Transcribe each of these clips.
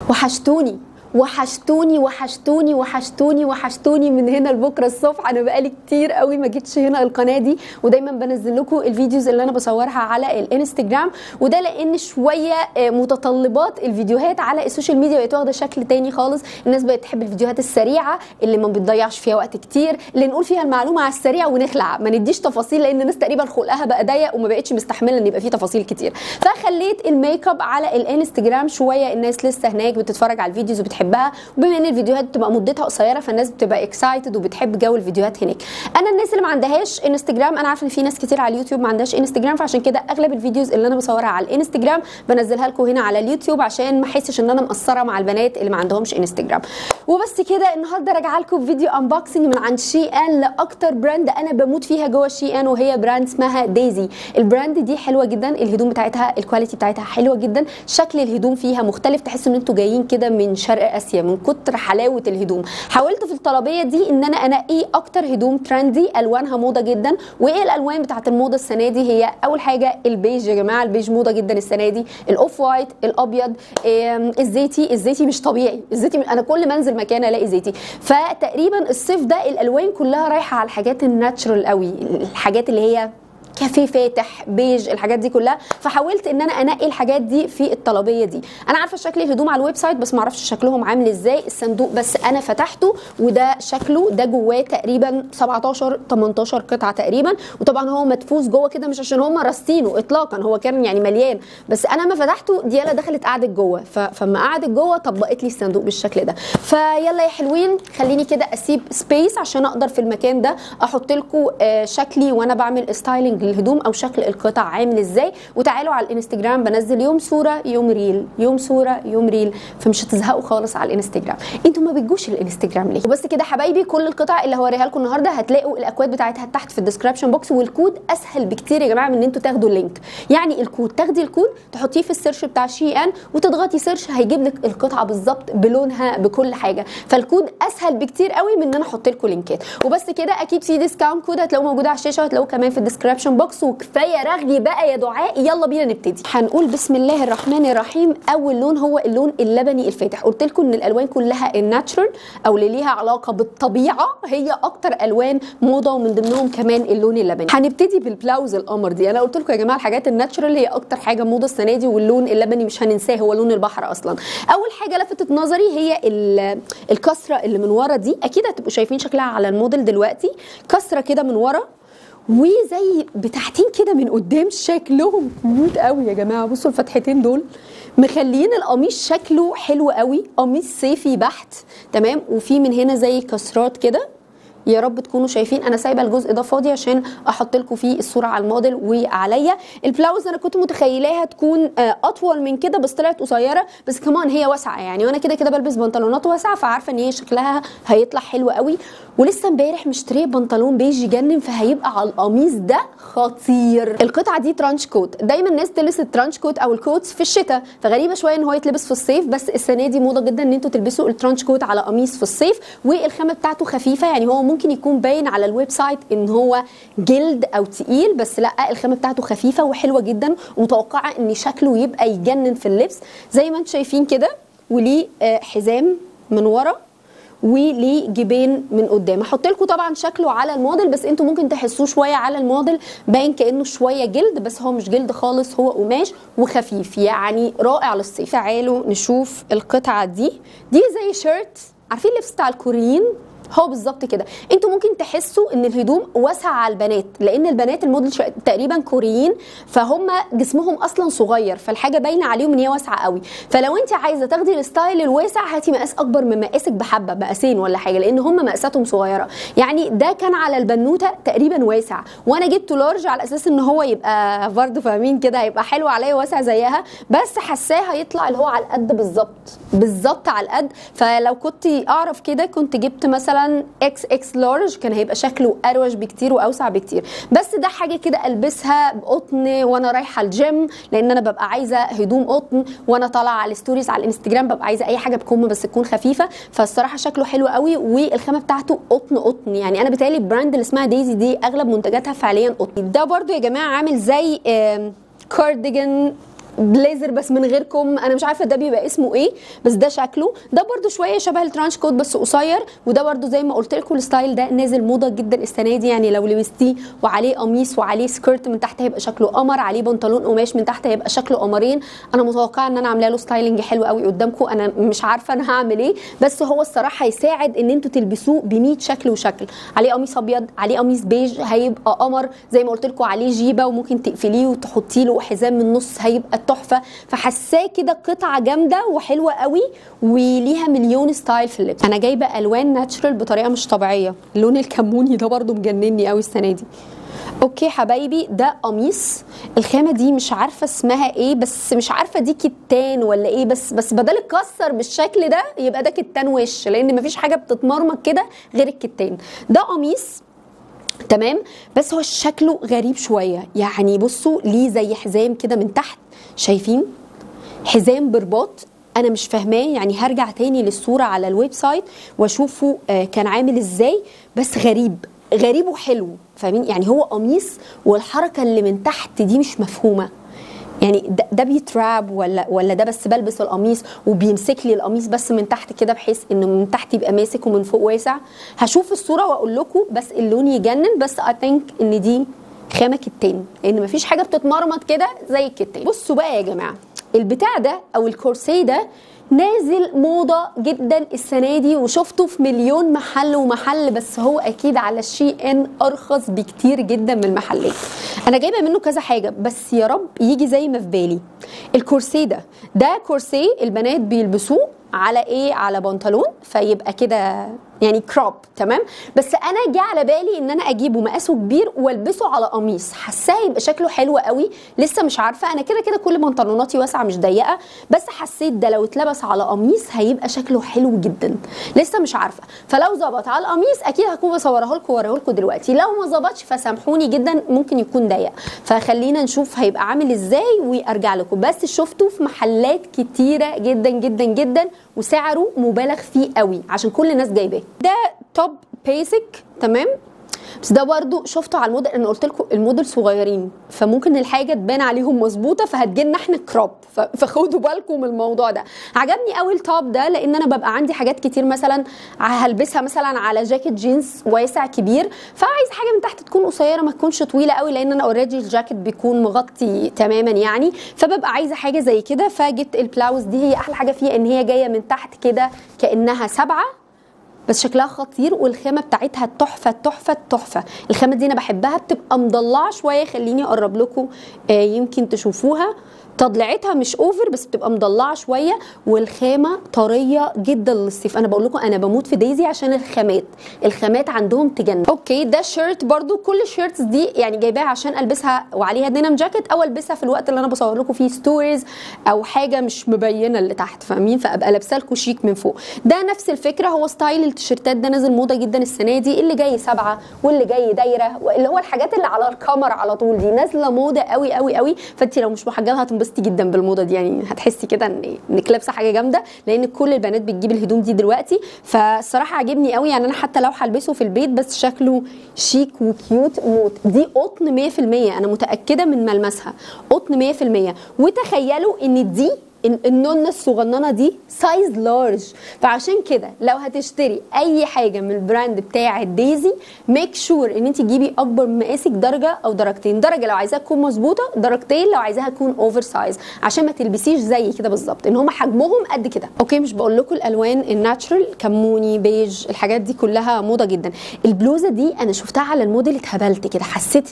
وحشتوني وحشتوني وحشتوني وحشتوني وحشتوني من هنا لبكره الصبح انا بقالي كتير قوي ما جيتش هنا القناه دي ودايما بنزل لكم الفيديوز اللي انا بصورها على الانستجرام وده لان شويه آه، متطلبات الفيديوهات على السوشيال ميديا بقت واخده شكل تاني خالص الناس بقت تحب الفيديوهات السريعه اللي ما بتضيعش فيها وقت كتير اللي نقول فيها المعلومه على السريع ونخلع ما نديش تفاصيل لان الناس تقريبا خلقها بقى ضيق وما بقتش مستحمله ان يبقى فيه تفاصيل كتير فخليت الميك اب على الانستجرام شويه الناس لسه هناك بتتفرج على الفيديوز وبتحبها وبما ان الفيديوهات بتبقى مدتها قصيره فالناس بتبقى اكسايتد وبتحب جو الفيديوهات هناك انا الناس اللي ما عندهاش انستجرام انا عارفه ان في ناس كتير على اليوتيوب ما عندهاش انستجرام فعشان كده اغلب الفيديوز اللي انا بصورها على الانستجرام بنزلها لكم هنا على اليوتيوب عشان ما احسش ان انا مقصره مع البنات اللي ما عندهمش انستجرام وبس كده النهارده راجعه لكم بفيديو انبوكسنج من عند شي ان لاكتر براند انا بموت فيها جوه شي ان وهي براند اسمها دايزي البراند دي حلوه جدا الهدوم بتاعتها الكواليتي بتاعتها حلوه جدا شكل الهدوم فيها مختلف تحس ان انتوا جايين كده من شرق اسيا من كتر حلاوه الهدوم حاولت في الطلبيه دي ان انا انقي اكتر هدوم ترندي الوانها موضه جدا وايه الالوان بتاعت الموضه السنه دي هي اول حاجه البيج يا جماعه البيج موضه جدا السنه دي الاوف وايت الابيض آم، الزيتي الزيتي مش طبيعي الزيتي انا كل ما انزل مكان الاقي زيتي فتقريبا الصيف ده الالوان كلها رايحه على الحاجات الناتشرال قوي الحاجات اللي هي كافيه فاتح بيج الحاجات دي كلها فحاولت ان انا انقي الحاجات دي في الطلبيه دي انا عارفه شكل الهدوم على الويب سايت بس ما اعرفش شكلهم عامل ازاي الصندوق بس انا فتحته وده شكله ده جواه تقريبا 17 18 قطعه تقريبا وطبعا هو مدفوس جوه كده مش عشان هم راستينه اطلاقا هو كان يعني مليان بس انا ما فتحته ديالا دخلت قعدت جوه ف- فما قعدت جوه طبقت لي الصندوق بالشكل ده فيلا يا حلوين خليني كده اسيب سبيس عشان اقدر في المكان ده احط لكم شكلي وانا بعمل ستايلنج للهدوم او شكل القطع عامل ازاي وتعالوا على الانستجرام بنزل يوم صوره يوم ريل يوم صوره يوم ريل فمش هتزهقوا خالص على الانستجرام انتوا ما بتجوش الانستجرام ليه وبس كده حبايبي كل القطع اللي هوريها لكم النهارده هتلاقوا الاكواد بتاعتها تحت في الديسكربشن بوكس والكود اسهل بكتير يا جماعه من ان انتوا تاخدوا اللينك يعني الكود تاخدي الكود تحطيه في السيرش بتاع شي ان وتضغطي سيرش هيجيب لك القطعه بالظبط بلونها بكل حاجه فالكود اسهل بكتير قوي من ان انا احط لكم لينكات وبس كده اكيد في ديسكاونت كود هتلاقوه موجود على الشاشه وهتلاقوه كمان في الديسكربشن بوكس وكفايه رغي بقى يا دعاء يلا بينا نبتدي هنقول بسم الله الرحمن الرحيم اول لون هو اللون اللبني الفاتح قلت لكم ان الالوان كلها الناتشرال او اللي ليها علاقه بالطبيعه هي اكتر الوان موضه ومن ضمنهم كمان اللون اللبني هنبتدي بالبلاوز القمر دي انا قلت لكم يا جماعه الحاجات الناتشرال هي اكتر حاجه موضه السنه دي واللون اللبني مش هننساه هو لون البحر اصلا اول حاجه لفتت نظري هي ال- الكسره اللي من ورا دي اكيد هتبقوا شايفين شكلها على الموديل دلوقتي كسره كده من ورا وزي بتاعتين كده من قدام شكلهم كيوت قوي يا جماعه بصوا الفتحتين دول مخليين القميص شكله حلو قوي قميص صيفي بحت تمام وفي من هنا زي كسرات كده يا رب تكونوا شايفين انا سايبه الجزء ده فاضي عشان احط لكم فيه الصوره على الموديل وعليا البلاوز انا كنت متخيلاها تكون آه، اطول من كده بس طلعت قصيره بس كمان هي واسعه يعني وانا كده كده بلبس بنطلونات واسعه فعارفه ان هي شكلها هيطلع حلو قوي ولسه امبارح مشتريه بنطلون بيج يجنن فهيبقى على القميص ده خطير القطعه دي ترانش كوت دايما الناس تلبس الترانش كوت او الكوتس في الشتاء فغريبه شويه ان هو يتلبس في الصيف بس السنه دي موضه جدا ان انتوا تلبسوا الترانش كوت على قميص في الصيف والخامه بتاعته خفيفه يعني هو ممكن يكون باين على الويب سايت ان هو جلد او تقيل بس لا الخامه بتاعته خفيفه وحلوه جدا ومتوقعه ان شكله يبقى يجنن في اللبس زي ما انتم شايفين كده وليه آه، حزام من ورا وليه جيبين من قدام هحط لكم طبعا شكله على الموديل بس انتوا ممكن تحسوه شويه على الموديل باين كانه شويه جلد بس هو مش جلد خالص هو قماش وخفيف يعني رائع للصيف تعالوا نشوف القطعه دي دي زي شيرت عارفين اللبس بتاع الكوريين هو بالظبط كده انتوا ممكن تحسوا ان الهدوم واسعه على البنات لان البنات الموديل شا- تقريبا كوريين فهم جسمهم اصلا صغير فالحاجه باينه عليهم ان هي واسعه قوي فلو انت عايزه تاخدي الستايل الواسع هاتي مقاس اكبر من مقاسك بحبه مقاسين ولا حاجه لان هم مقاساتهم صغيره يعني ده كان على البنوته تقريبا واسع وانا جبته لارج على اساس ان هو يبقى برضه فاهمين كده هيبقى حلو عليا واسع زيها بس حاساه هيطلع اللي هو على القد بالظبط بالظبط على القد فلو كنت اعرف كده كنت جبت مثلا اكس اكس لارج كان هيبقى شكله اروش بكتير واوسع بكتير بس ده حاجه كده البسها بقطن وانا رايحه الجيم لان انا ببقى عايزه هدوم قطن وانا طالعه على الستوريز على الانستجرام ببقى عايزه اي حاجه بكم بس تكون خفيفه فالصراحه شكله حلو قوي والخامه بتاعته قطن قطن يعني انا بتهيألي البراند اللي اسمها دايزي دي اغلب منتجاتها فعليا قطن ده برضو يا جماعه عامل زي آم، كارديجان بليزر بس من غير كم انا مش عارفه ده بيبقى اسمه ايه بس ده شكله ده برده شويه شبه الترانش كوت بس قصير وده برده زي ما قلت لكم الستايل ده نازل موضه جدا السنه دي يعني لو لبستيه وعليه قميص وعليه سكيرت من تحت هيبقى شكله قمر عليه بنطلون قماش من تحت هيبقى شكله قمرين انا متوقعه ان انا عامله له ستايلنج حلو قوي قدامكم انا مش عارفه انا هعمل ايه بس هو الصراحه هيساعد ان انتوا تلبسوه ب 100 شكل وشكل عليه قميص ابيض عليه قميص بيج هيبقى قمر زي ما قلت لكم عليه جيبه وممكن تقفليه وتحطي له حزام من النص هيبقى تحفه فحساه كده قطعه جامده وحلوه قوي وليها مليون ستايل في اللبس انا جايبه الوان ناتشرال بطريقه مش طبيعيه اللون الكموني ده برده مجنني قوي السنه دي اوكي حبايبي ده قميص الخامه دي مش عارفه اسمها ايه بس مش عارفه دي كتان ولا ايه بس بس بدل اتكسر بالشكل ده يبقى ده كتان وش لان مفيش حاجه بتتمرمط كده غير الكتان ده قميص تمام بس هو شكله غريب شويه يعني بصوا ليه زي حزام كده من تحت شايفين حزام برباط انا مش فاهماه يعني هرجع تاني للصوره على الويب سايت واشوفه آه كان عامل ازاي بس غريب غريب وحلو فاهمين يعني هو قميص والحركه اللي من تحت دي مش مفهومه يعني ده, ده بيتراب ولا ولا ده بس بلبس القميص وبيمسك لي القميص بس من تحت كده بحيث انه من تحت يبقى ماسك ومن فوق واسع هشوف الصوره واقول لكم بس اللون يجنن بس اي ثينك ان دي خامه كتان لان مفيش حاجه بتتمرمط كده زي الكتان بصوا بقى يا جماعه البتاع ده او الكورسيه ده نازل موضة جدا السنة دي وشفته في مليون محل ومحل بس هو أكيد على الشي إن أرخص بكتير جدا من المحلات أنا جايبة منه كذا حاجة بس يا رب يجي زي ما في بالي الكورسيه ده ده كورسيه البنات بيلبسوه على ايه على بنطلون فيبقى كده يعني كروب تمام بس انا جه على بالي ان انا اجيبه مقاسه كبير والبسه على قميص حاساه يبقى شكله حلو قوي لسه مش عارفه انا كده كده كل بنطلوناتي واسعه مش ضيقه بس حسيت ده لو اتلبس على قميص هيبقى شكله حلو جدا لسه مش عارفه فلو ظبط على القميص اكيد هكون بصورها لكم واوريه لكم دلوقتي لو ما ظبطش فسامحوني جدا ممكن يكون ضيق فخلينا نشوف هيبقى عامل ازاي وارجع لكم بس شفته في محلات كتيره جدا جدا جدا وسعره مبالغ فيه قوي عشان كل الناس جايباه ده توب بيسك تمام بس ده برضو شفته على الموديل انا قلت لكم الموديل صغيرين فممكن الحاجه تبان عليهم مظبوطه فهتجيلنا احنا كروب فخدوا بالكم من الموضوع ده عجبني قوي التوب ده لان انا ببقى عندي حاجات كتير مثلا هلبسها مثلا على جاكيت جينز واسع كبير فعايز حاجه من تحت تكون قصيره ما تكونش طويله قوي لان انا اوريدي الجاكيت بيكون مغطي تماما يعني فببقى عايزه حاجه زي كده فجبت البلاوز دي هي احلى حاجه فيها ان هي جايه من تحت كده كانها سبعه بس شكلها خطير والخامه بتاعتها تحفه تحفه تحفه الخامه دي انا بحبها بتبقى مضلعه شويه خليني اقرب لكم آه يمكن تشوفوها تضليعتها مش اوفر بس بتبقى مضلعه شويه والخامه طريه جدا للصيف انا بقول لكم انا بموت في دايزي عشان الخامات الخامات عندهم تجنن اوكي ده شيرت برضو كل الشيرتس دي يعني جايباها عشان البسها وعليها دينام جاكيت او البسها في الوقت اللي انا بصور لكم فيه ستوريز او حاجه مش مبينه اللي تحت فاهمين فابقى لابسه لكم شيك من فوق ده نفس الفكره هو ستايل التيشيرتات ده نازل موضه جدا السنه دي اللي جاي سبعه واللي جاي دايره اللي هو الحاجات اللي على الكمر على طول دي نازله موضه قوي قوي قوي فانت لو مش محجبه هتنبسطي جدا بالموضه دي يعني هتحسي كده ان انك لابسه حاجه جامده لان كل البنات بتجيب الهدوم دي دلوقتي فالصراحه عاجبني قوي يعني انا حتى لو هلبسه في البيت بس شكله شيك وكيوت موت دي قطن 100% انا متاكده من ملمسها قطن 100% وتخيلوا ان دي النونة الصغننة دي سايز لارج فعشان كده لو هتشتري اي حاجة من البراند بتاع دايزي ميك شور ان انت تجيبي اكبر من مقاسك درجة او درجتين درجة لو عايزاها تكون مظبوطة درجتين لو عايزاها تكون اوفر سايز عشان ما تلبسيش زي كده بالظبط ان هم حجمهم قد كده اوكي مش بقول لكم الالوان الناتشرال كموني بيج الحاجات دي كلها موضة جدا البلوزة دي انا شفتها على الموديل اتهبلت كده حسيت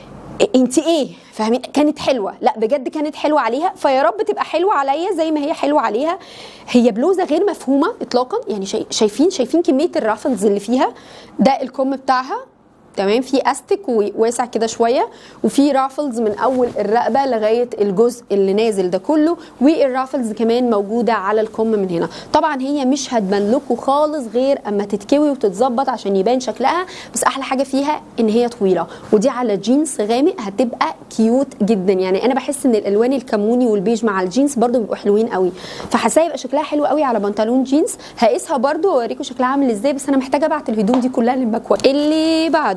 انت ايه فاهمين كانت حلوه لا بجد كانت حلوه عليها فيا رب تبقى حلوه عليا زي ما هي حلوه عليها هي بلوزه غير مفهومه اطلاقا يعني شايفين شايفين كميه الرافلز اللي فيها ده الكم بتاعها تمام في استك وواسع كده شويه وفي رافلز من اول الرقبه لغايه الجزء اللي نازل ده كله والرافلز كمان موجوده على الكم من هنا طبعا هي مش هتبان لكم خالص غير اما تتكوي وتتظبط عشان يبان شكلها بس احلى حاجه فيها ان هي طويله ودي على جينز غامق هتبقى كيوت جدا يعني انا بحس ان الالوان الكموني والبيج مع الجينز برده بيبقوا حلوين قوي فحاسه يبقى شكلها حلو قوي على بنطلون جينز هقيسها برده واوريكم شكلها عامل ازاي بس انا محتاجه ابعت الهدوم دي كلها للمكوى اللي بعده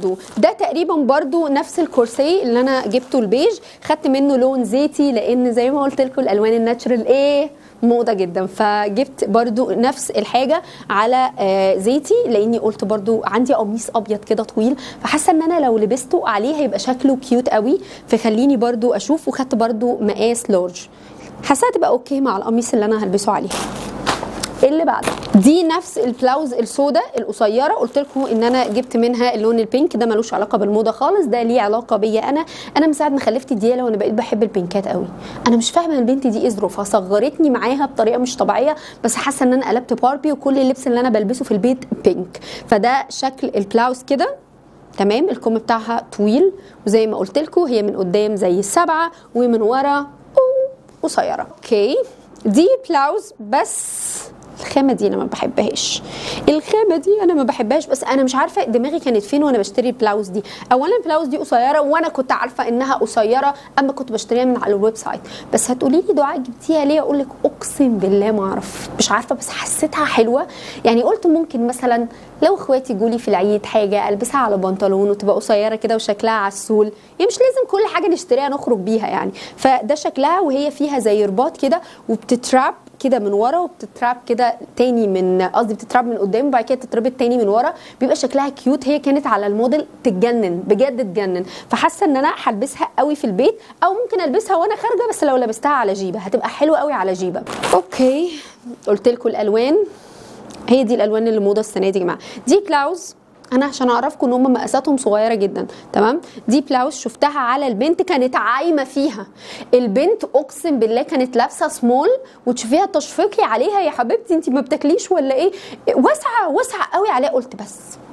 برضو ده تقريبا برضو نفس الكورسي اللي انا جبته البيج خدت منه لون زيتي لان زي ما قلت لكم الالوان الناتشرال ايه موضه جدا فجبت برضو نفس الحاجه على آه، زيتي لاني قلت برضو عندي قميص ابيض كده طويل فحاسه ان انا لو لبسته عليه هيبقى شكله كيوت قوي فخليني برضو اشوف وخدت برضو مقاس لارج حاسه هتبقى اوكي مع القميص اللي انا هلبسه عليه اللي بعده دي نفس البلاوز السوداء القصيره قلت لكم ان انا جبت منها اللون البينك ده ملوش علاقه بالموضه خالص ده ليه علاقه بيا انا انا من ساعه ما خلفت ديالا وانا بقيت بحب البينكات قوي انا مش فاهمه البنت دي ايه ظروفها صغرتني معاها بطريقه مش طبيعيه بس حاسه ان انا قلبت باربي وكل اللبس اللي انا بلبسه في البيت بينك فده شكل البلاوز كده تمام الكم بتاعها طويل وزي ما قلت لكم هي من قدام زي السبعه ومن ورا قصيره اوكي دي بلاوز بس الخامه دي انا ما بحبهاش الخامه دي انا ما بحبهاش بس انا مش عارفه دماغي كانت فين وانا بشتري البلاوز دي اولا البلاوز دي قصيره وانا كنت عارفه انها قصيره اما كنت بشتريها من على الويب سايت بس هتقولي لي دعاء جبتيها ليه اقول لك اقسم بالله ما اعرف مش عارفه بس حسيتها حلوه يعني قلت ممكن مثلا لو اخواتي جولي في العيد حاجه البسها على بنطلون وتبقى قصيره كده وشكلها عسول يعني مش لازم كل حاجه نشتريها نخرج بيها يعني فده شكلها وهي فيها زي رباط كده وبتتراب كده من ورا وبتتراب كده تاني من قصدي بتتراب من قدام وبعد كده تتربط تاني من ورا بيبقى شكلها كيوت هي كانت على الموديل تتجنن بجد تجنن فحاسه ان انا هلبسها قوي في البيت او ممكن البسها وانا خارجه بس لو لبستها على جيبه هتبقى حلوه قوي على جيبه اوكي قلت لكم الالوان هي دي الالوان اللي موضه السنه دي يا جماعه دي بلاوز انا عشان اعرفكم ان هم مقاساتهم صغيره جدا تمام دي بلاوز شفتها على البنت كانت عايمه فيها البنت اقسم بالله كانت لابسه سمول وتشوفيها تشفقي عليها يا حبيبتي انت ما بتاكليش ولا ايه واسعه واسعه قوي عليها قلت بس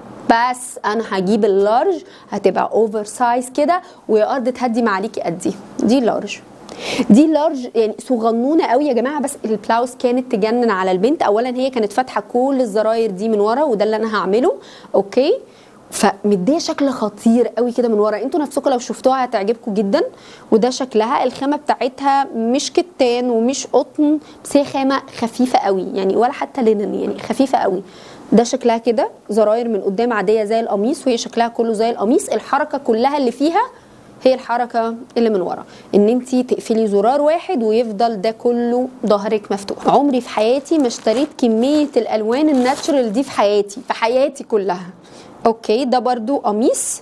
بس انا هجيب اللارج هتبقى اوفر سايز كده ويا ارض تهدي معاليكي قدي دي لارج دي لارج يعني صغنونه قوي يا جماعه بس البلاوز كانت تجنن على البنت اولا هي كانت فاتحه كل الزراير دي من ورا وده اللي انا هعمله اوكي فمديه شكل خطير قوي كده من ورا انتوا نفسكم لو شفتوها هتعجبكم جدا وده شكلها الخامه بتاعتها مش كتان ومش قطن بس هي خامه خفيفه قوي يعني ولا حتى لينن يعني خفيفه قوي ده شكلها كده زراير من قدام عاديه زي القميص وهي شكلها كله زي القميص الحركه كلها اللي فيها هي الحركه اللي من ورا ان انت تقفلي زرار واحد ويفضل ده كله ظهرك مفتوح عمري في حياتي ما اشتريت كميه الالوان الناتشرال دي في حياتي في حياتي كلها اوكي ده برضو قميص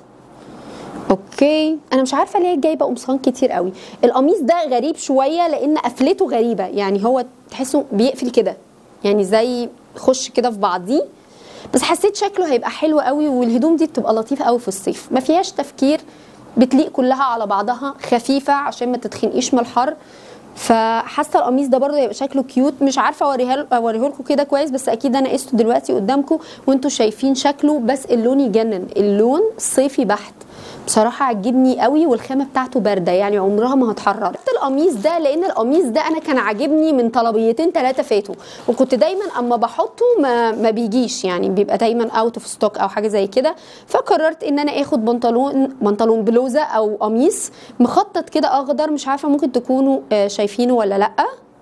اوكي انا مش عارفه ليه جايبه قمصان كتير قوي القميص ده غريب شويه لان قفلته غريبه يعني هو تحسه بيقفل كده يعني زي خش كده في بعضيه بس حسيت شكله هيبقى حلو قوي والهدوم دي بتبقى لطيفه قوي في الصيف ما فيهاش تفكير بتليق كلها على بعضها خفيفه عشان ما تتخنقيش من الحر فحاسه القميص ده برضه هيبقى شكله كيوت مش عارفه اوريها اوريه لكم كده كويس بس اكيد انا قسته دلوقتي قدامكم وانتوا شايفين شكله بس اللون يجنن اللون صيفي بحت بصراحه عجبني قوي والخامه بتاعته بارده يعني عمرها ما هتحرر جبت القميص ده لان القميص ده انا كان عاجبني من طلبيتين ثلاثه فاتوا وكنت دايما اما بحطه ما, ما بيجيش يعني بيبقى دايما اوت اوف ستوك او حاجه زي كده فقررت ان انا اخد بنطلون بنطلون بلوزه او قميص مخطط كده اخضر مش عارفه ممكن تكونوا آه، شايفينه ولا لا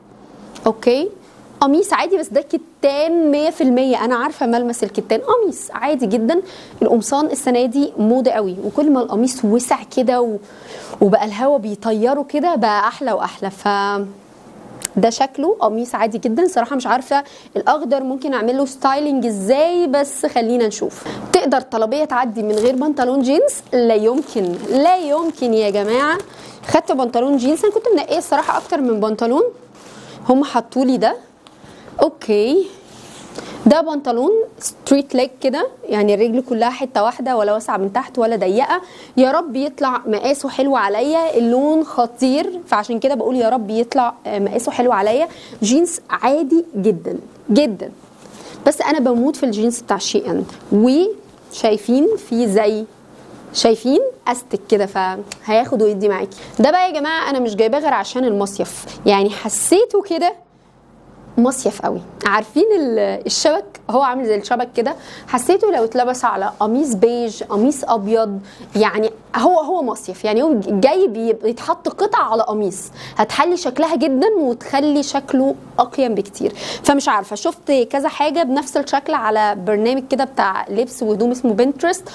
اوكي قميص عادي بس ده كتان 100% انا عارفه ملمس الكتان قميص عادي جدا القمصان السنه دي موضه قوي وكل ما القميص وسع كده و... وبقى الهوا بيطيره كده بقى احلى واحلى ف ده شكله قميص عادي جدا صراحه مش عارفه الاخضر ممكن اعمل له ستايلنج ازاي بس خلينا نشوف تقدر طلبيه تعدي من غير بنطلون جينز لا يمكن لا يمكن يا جماعه خدت بنطلون جينز انا كنت منقيه الصراحه اكتر من بنطلون هم حطوا لي ده اوكي ده بنطلون ستريت ليج كده يعني الرجل كلها حته واحده ولا واسعه من تحت ولا ضيقه يا رب يطلع مقاسه حلو عليا اللون خطير فعشان كده بقول يا رب يطلع آه، مقاسه حلو عليا جينز عادي جدا جدا بس انا بموت في الجينز بتاع شي ان وشايفين في زي شايفين استك كده فهياخد ويدي معاكي ده بقى يا جماعه انا مش جايباه غير عشان المصيف يعني حسيته كده مصيف قوي عارفين ال- الشبك هو عامل زي الشبك كده حسيته لو اتلبس على قميص بيج قميص ابيض يعني هو هو مصيف يعني هو جاي بي- بيتحط قطع على قميص هتحلي شكلها جدا وتخلي شكله اقيم بكتير فمش عارفه شفت كذا حاجه بنفس الشكل على برنامج كده بتاع لبس وهدوم اسمه بنترست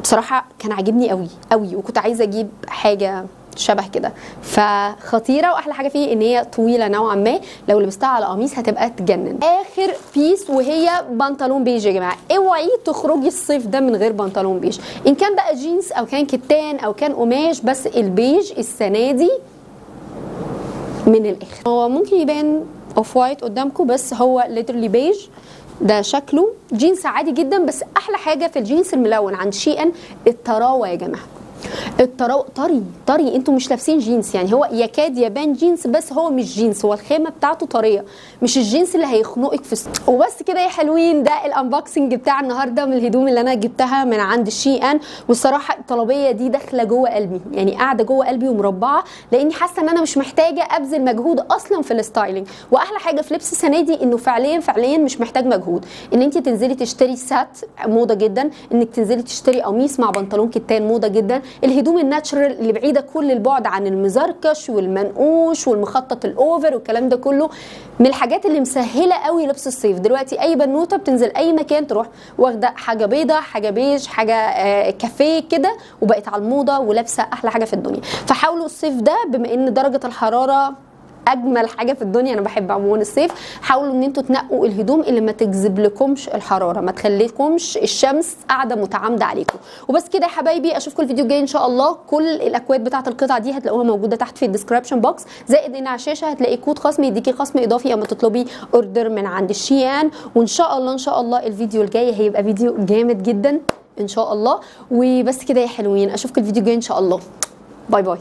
بصراحه كان عاجبني قوي قوي وكنت عايزه اجيب حاجه شبه كده فخطيره واحلى حاجه فيه ان هي طويله نوعا ما لو لبستها على قميص هتبقى تجنن اخر بيس وهي بنطلون بيج يا جماعه اوعي تخرجي الصيف ده من غير بنطلون بيج ان كان بقى جينز او كان كتان او كان قماش بس البيج السنه دي من الاخر هو ممكن يبان اوف وايت قدامكم بس هو ليترلي بيج ده شكله جينز عادي جدا بس احلى حاجه في الجينز الملون عند شي ان الطراوه يا جماعه الطراوه طري طري انتوا مش لابسين جينز يعني هو يكاد يبان جينز بس هو مش جينز هو الخامه بتاعته طريه مش الجينز اللي هيخنقك في الص- وبس كده يا حلوين ده الانبوكسنج بتاع النهارده من الهدوم اللي انا جبتها من عند شي ان والصراحه الطلبيه دي داخله جوه قلبي يعني قاعده جوه قلبي ومربعه لاني حاسه ان انا مش محتاجه ابذل مجهود اصلا في الستايلينج واحلى حاجه في لبس السنه دي انه فعليا فعليا مش محتاج مجهود ان انت تنزلي تشتري سات موضه جدا انك تنزلي تشتري قميص مع بنطلون كتان موضه جدا الهدوم الناتشرال اللي بعيده كل البعد عن المزركش والمنقوش والمخطط الاوفر والكلام ده كله من الحاجات اللي مسهله قوي لبس الصيف دلوقتي اي بنوته بتنزل اي مكان تروح واخده حاجه بيضه حاجه بيج حاجه آه، كافيه كده وبقت على الموضه ولابسه احلى حاجه في الدنيا فحاولوا الصيف ده بما ان درجه الحراره اجمل حاجه في الدنيا انا بحب عموما الصيف حاولوا ان انتوا تنقوا الهدوم اللي ما تجذب لكمش الحراره ما تخليكمش الشمس قاعده متعامده عليكم وبس كده يا حبايبي اشوفكم الفيديو الجاي ان شاء الله كل الاكواد بتاعه القطع دي هتلاقوها موجوده تحت في الديسكربشن بوكس زائد ان على الشاشه هتلاقي كود خصم يديكي خصم اضافي اما تطلبي اوردر من عند الشيان وان شاء الله ان شاء الله الفيديو الجاي هيبقى فيديو جامد جدا ان شاء الله وبس كده يا حلوين اشوفكم الفيديو الجاي ان شاء الله باي باي